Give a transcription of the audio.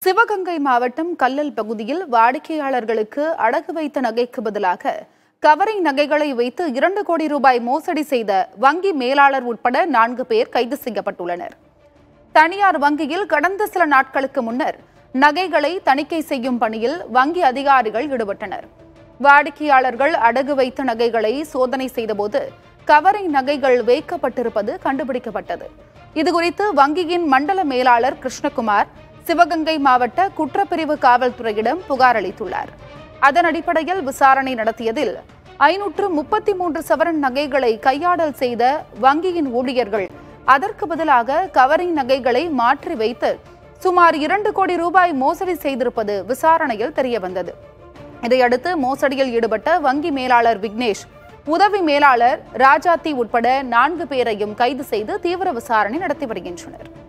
சிவகங்கை மாவட்டம் கல்லல் பகுதியில் வாடிக்கையாளர்களுக்கு அடகு வைத்த நகைக்கு பதிலாக கவரிங் நகைகளை வைத்து இரண்டு கோடி ரூபாய் மோசடி செய்த வங்கி மேலாளர் உட்பட நான்கு பேர் கைது செய்யப்பட்டுள்ளனர் தனியார் வங்கியில் கடந்த சில நாட்களுக்கு முன்னர் நகைகளை தணிக்கை செய்யும் பணியில் வங்கி அதிகாரிகள் ஈடுபட்டனர் வாடிக்கையாளர்கள் அடகு வைத்த நகைகளை சோதனை செய்தபோது கவரிங் நகைகள் வைக்கப்பட்டிருப்பது கண்டுபிடிக்கப்பட்டது இதுகுறித்து வங்கியின் மண்டல மேலாளர் கிருஷ்ணகுமார் சிவகங்கை மாவட்ட குற்றப்பிரிவு காவல்துறையிடம் புகார் அளித்துள்ளார் அதன் அடிப்படையில் விசாரணை நடத்தியதில் ஐநூற்று முப்பத்தி மூன்று சவரன் நகைகளை கையாடல் செய்த வங்கியின் ஊழியர்கள் அதற்கு பதிலாக கவரிங் நகைகளை மாற்றி வைத்து சுமார் இரண்டு கோடி ரூபாய் மோசடி செய்திருப்பது விசாரணையில் தெரியவந்தது இதையடுத்து மோசடியில் ஈடுபட்ட வங்கி மேலாளர் விக்னேஷ் உதவி மேலாளர் ராஜாத்தி உட்பட நான்கு பேரையும் கைது செய்து தீவிர விசாரணை நடத்தி வருகின்றனர்